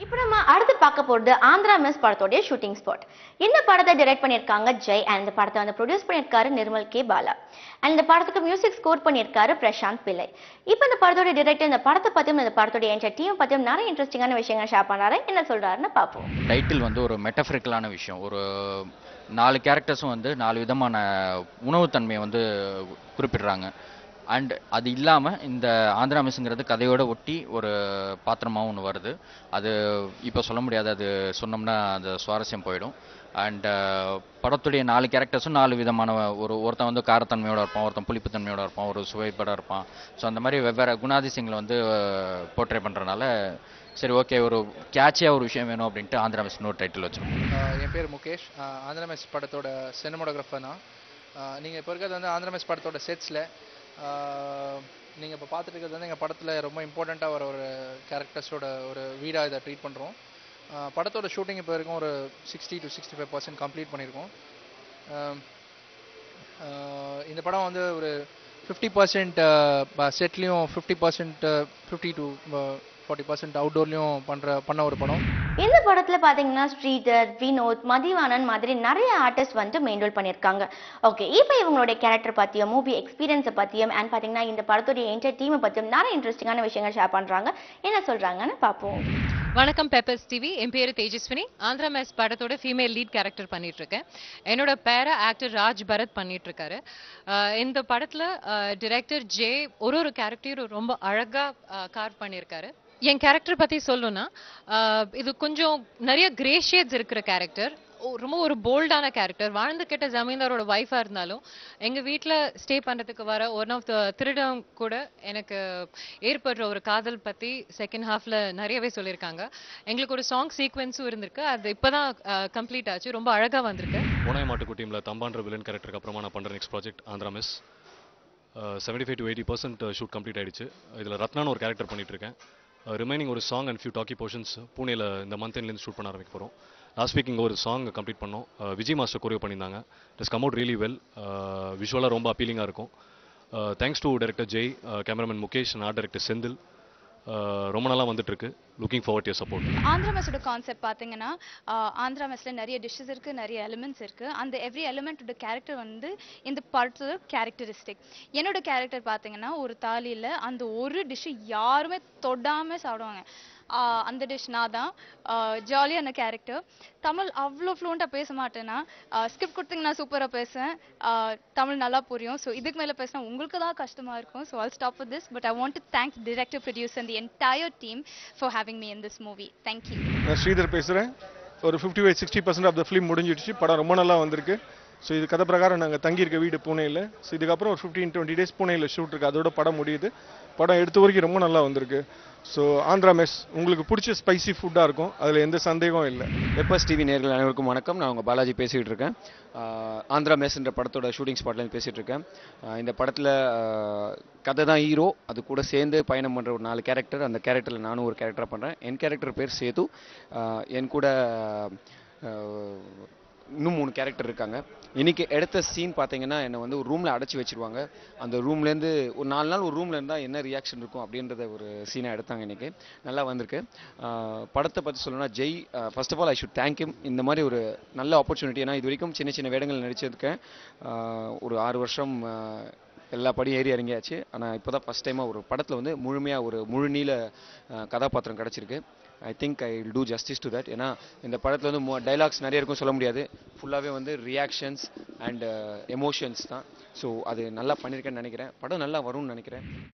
இப்போ நம்ம அடுத்து பார்க்க போறது ஆந்திரா மிஸ் படத்தோடைய ஷூட்டிங் ஸ்பாட் இந்த படத்தை டைரக்ட் பண்ணியிருக்காங்க ஜெய் அண்ட் இந்த படத்தை வந்து ப்ரொடியூஸ் பண்ணியிருக்காரு நிர்மல் கே பாலா அண்ட் இந்த படத்துக்கு மியூசிக் ஸ்கோர் பண்ணியிருக்காரு பிரசாந்த் பிள்ளை இப்போ இந்த படத்தோட டைரக்டர் இந்த படத்தை பத்தியும் இந்த படத்தோட என்டர் டீம் பத்தியும் நிறைய இன்ட்ரெஸ்டிங்கான விஷயங்கள் ஷேர் பண்ணாரு என்ன சொல்றாருன்னு பார்ப்போம் டைட்டில் வந்து ஒரு மெட்டஃபரிக்கலான விஷயம் ஒரு நாலு கேரக்டர்ஸும் வந்து நாலு விதமான உணவுத்தன்மையை வந்து குறிப்பிடுறாங்க அண்ட் அது இல்லாமல் இந்த ஆந்திரா மிஸ்ங்கிறது கதையோட ஒட்டி ஒரு பாத்திரமாகவும் ஒன்று வருது அது இப்போ சொல்ல முடியாது அது சொன்னோம்னா அது சுவாரஸ்யம் போயிடும் அண்ட் படத்துடைய நாலு கேரக்டர்ஸும் நாலு விதமான ஒரு ஒருத்தன் வந்து காரத்தன்மையோட இருப்பான் ஒருத்தன் புளிப்புத்தன்மையோட இருப்பான் ஒரு சுவைப்பட இருப்பான் ஸோ அந்த மாதிரி வெவ்வேறு குணாதிசயங்களை வந்து போர்ட்ரே பண்ணுறனால சரி ஓகே ஒரு கேட்சியாக ஒரு விஷயம் வேணும் அப்படின்ட்டு ஆந்திரா மிஸ் இன்னொரு டைட்டில் வச்சிருக்கோம் ஆஹ் என் பேர் முகேஷ் ஆஹ் ஆந்திரா மெஸ் படத்தோட சினிமோட்டோகிராஃபர் தான் நீங்கள் இப்போ இருக்கிறது வந்து ஆந்திரா மெஸ் படத்தோட செட்ஸில் நீங்கள் இப்போ பார்த்துட்டு இருக்கிறது வந்து எங்கள் படத்தில் ரொம்ப இம்பார்ட்டண்ட்டாக வர ஒரு கேரக்டர்ஸோட ஒரு வீடாக இதை ட்ரீட் பண்ணுறோம் படத்தோட ஷூட்டிங் இப்போ வரைக்கும் ஒரு sixty to sixty five percent complete பண்ணியிருக்கோம் ஆஹ் ஆஹ் இந்த படம் வந்து ஒரு ஃபிஃப்டி பர்சன்ட் செட்லேயும் fifty percent fifty to forty percent அவுட்டோர்லேயும் பண்ணுற பண்ண ஒரு படம் இந்த படத்துல பாத்தீங்கன்னா ஸ்ரீதர் வினோத் மதிவாணன் மாதிரி நிறைய ஆர்டிஸ்ட் வந்து மெயின் ரோல் பண்ணியிருக்காங்க ஓகே இப்போ இவங்களுடைய கேரக்டர் பத்தியும் மூவி எக்ஸ்பீரியன்ஸை பத்தியும் அண்ட் பாத்தீங்கன்னா இந்த படத்துடைய என்டர் டீமை பத்தியும் நிறைய இன்ட்ரெஸ்டிங்கான விஷயங்கள் ஷேர் பண்றாங்க என்ன சொல்றாங்கன்னு பார்ப்போம் வணக்கம் பெப்பர்ஸ் டிவி என் பேரு தேஜஸ்வினி ஆந்திரா மேஸ் படத்தோட ஃபீமேல் லீட் கேரக்டர் பண்ணிட்டு இருக்கேன் என்னோட பேர ஆக்டர் ராஜ் பரத் பண்ணிட்டு இருக்காரு அஹ் இந்த படத்துல டிரெக்டர் ஜே ஒரு ஒரு கேரக்டரும் ரொம்ப அழகா கார் பண்ணியிருக்காரு என் கேரக்டர் பத்தி சொல்லணும்னா அஹ் இது கொஞ்சம் நிறைய கிரே ஷேட்ஸ் இருக்கிற கேரக்டர் ரொம்ப ஒரு போல்டான கேரக்டர் வாழ்ந்து கெட்ட ஜமீன்தாரோட ஒய்ஃபா இருந்தாலும் எங்க வீட்ல ஸ்டே பண்றதுக்கு வர ஒன் ஆஃப் த திருடம் கூட எனக்கு ஏற்படுற ஒரு காதல் பத்தி செகண்ட் ஹாஃப்ல நிறையவே சொல்லியிருக்காங்க எங்களுக்கு ஒரு சாங் சீக்வென்ஸும் இருந்திருக்கு அது இப்பதான் கம்ப்ளீட் ஆச்சு ரொம்ப அழகா வந்திருக்கு ஓனாய் மாட்டுக்கு டீமில் தம்பான்ற வில்லன் கேரக்டருக்கு அப்புறமா நான் பண்ணுற next project Andhra mess seventy five to eighty percent shoot complete ஆயிடுச்சு இதில் ரத்னான்னு ஒரு கேரக்டர் பண்ணிட்டு இருக்கேன் ரிமைனிங் ஒரு song and few talkie portions பூனேல இந்த மந்த் எண்ட்லேருந்து ஷூட் பண்ண ஆரம்பிக்க போகிறோம் லாஸ்ட் வீக் இங்கே ஒரு சாங் கம்ப்ளீட் பண்ணோம் அஹ் விஜய் மாஸ்டர் கோரியோ பண்ணியிருந்தாங்க it's come out really well விஷுவலாக ரொம்ப அப்பீலிங்காக இருக்கும் thanks to director Jai cameraman Mukesh நான் டைரக்டர் செந்தில் அஹ் ரொம்ப நாளாக வந்துட்டு இருக்கு looking forward your support Andhra மெஸ்ஸோட கான்செப்ட் பார்த்தீங்கன்னா ஆஹ் ஆந்திரா மெஸ்ஸில் நிறைய டிஷ்ஷஸ் இருக்குது நிறைய எலிமெண்ட்ஸ் இருக்குது அந்த எவ்ரி எலிமெண்ட்டோட கேரக்டர் வந்து இந்த படத்தோட கேரக்டரிஸ்டிக் என்னோட கேரக்டர் பார்த்தீங்கன்னா ஒரு தாலியில் அந்த ஒரு டிஷ்ஷு யாருமே தொடாமல் சாப்பிடுவாங்க ஆஹ் அந்த டிஷ் நான் தான் ஜாலியான கேரக்டர் தமிழ் அவ்வளோ ஃப்ளூண்ட்டாக பேச மாட்டேன்னா ஸ்கிரிப்ட் கொடுத்தீங்கன்னா சூப்பராக பேசுவேன் ஆஹ் தமிழ் நல்லா புரியும் ஸோ இதுக்கு மேலே பேசினா உங்களுக்கு தான் கஷ்டமாக இருக்கும் so all stop with this but I want to thanks director producer the entire team for having me in this movie thank you நான் ஸ்ரீதர் பேசுகிறேன் ஒரு fifty five sixty percent of the film முடிஞ்சிடுச்சு படம் ரொம்ப நல்லா வந்திருக்கு ஸோ இது கதை பிரகாரம் நாங்கள் தங்கியிருக்க வீடு பூனேயில் ஸோ இதுக்கப்புறம் ஒரு ஃபிஃப்டீன் டுவெண்ட்டி டேஸ் பூனேயில் ஷூட் இருக்குது அதோட படம் முடியுது படம் எடுத்த வரைக்கும் ரொம்ப நல்லா வந்திருக்கு ஸோ ஆந்திரா மெஸ் உங்களுக்கு பிடிச்ச ஸ்பைசி ஃபுட்டாக இருக்கும் அதில் எந்த சந்தேகமும் இல்லை பெப்பர்ஸ் டிவி நேர்கள் அனைவருக்கும் வணக்கம் நான் உங்கள் பாலாஜி பேசிகிட்டு இருக்கேன் ஆஹ் ஆந்திரா மெஸ்ன்ற படத்தோட ஷூட்டிங் ஸ்பாட்லேருந்து பேசிகிட்டு இருக்கேன் ஆஹ் இந்த படத்தில் கதை தான் ஹீரோ அது கூட சேர்ந்து பயணம் பண்ணுற ஒரு நாலு கேரக்டர் அந்த கேரக்டரில் நானும் ஒரு கேரக்டராக பண்ணுறேன் என் கேரக்டர் பேர் சேது ஆஹ் என் கூட ஆஹ் இன்னும் மூணு கேரக்டர் இருக்காங்க இன்னைக்கு எடுத்த சீன் பார்த்தீங்கன்னா என்னை வந்து ஒரு ரூமில் அடைச்சி வச்சிருவாங்க அந்த ரூம்லேருந்து ஒரு நாலு நாள் ஒரு ரூமில் இருந்தால் என்ன ரியாக்ஷன் இருக்கும் அப்படின்றத ஒரு சீனை எடுத்தாங்க இன்னைக்கு நல்லா வந்திருக்கு ஆஹ் படத்தை பற்றி சொல்லணும்னா Jai first of all I should thank him இந்த மாதிரி ஒரு நல்ல ஆப்பர்ச்சுனிட்டி ஏன்னா இது வரைக்கும் சின்ன சின்ன வேடங்கள் நடிச்சிருக்கேன் ஆஹ் ஒரு ஆறு வருஷம் ஆஹ் எல்லா படியும் ஏறி இறங்கியாச்சு ஆனால் இப்போ தான் ஃபஸ்ட் டைமாக ஒரு படத்தில் வந்து முழுமையாக ஒரு முழுநீள ஆஹ் கதாபாத்திரம் கிடச்சிருக்கு I think I will do justice to that ஏன்னா இந்த படத்தில் வந்து டைலாக்ஸ் நிறைய இருக்கும் சொல்ல முடியாது ஃபுல்லாகவே வந்து ரியாக்ஷன்ஸ் அண்ட் எமோஷன்ஸ் தான் ஸோ அது நல்லா பண்ணியிருக்கேன்னு நினைக்கிறேன் படம் நல்லா வரும்னு நினைக்கிறேன்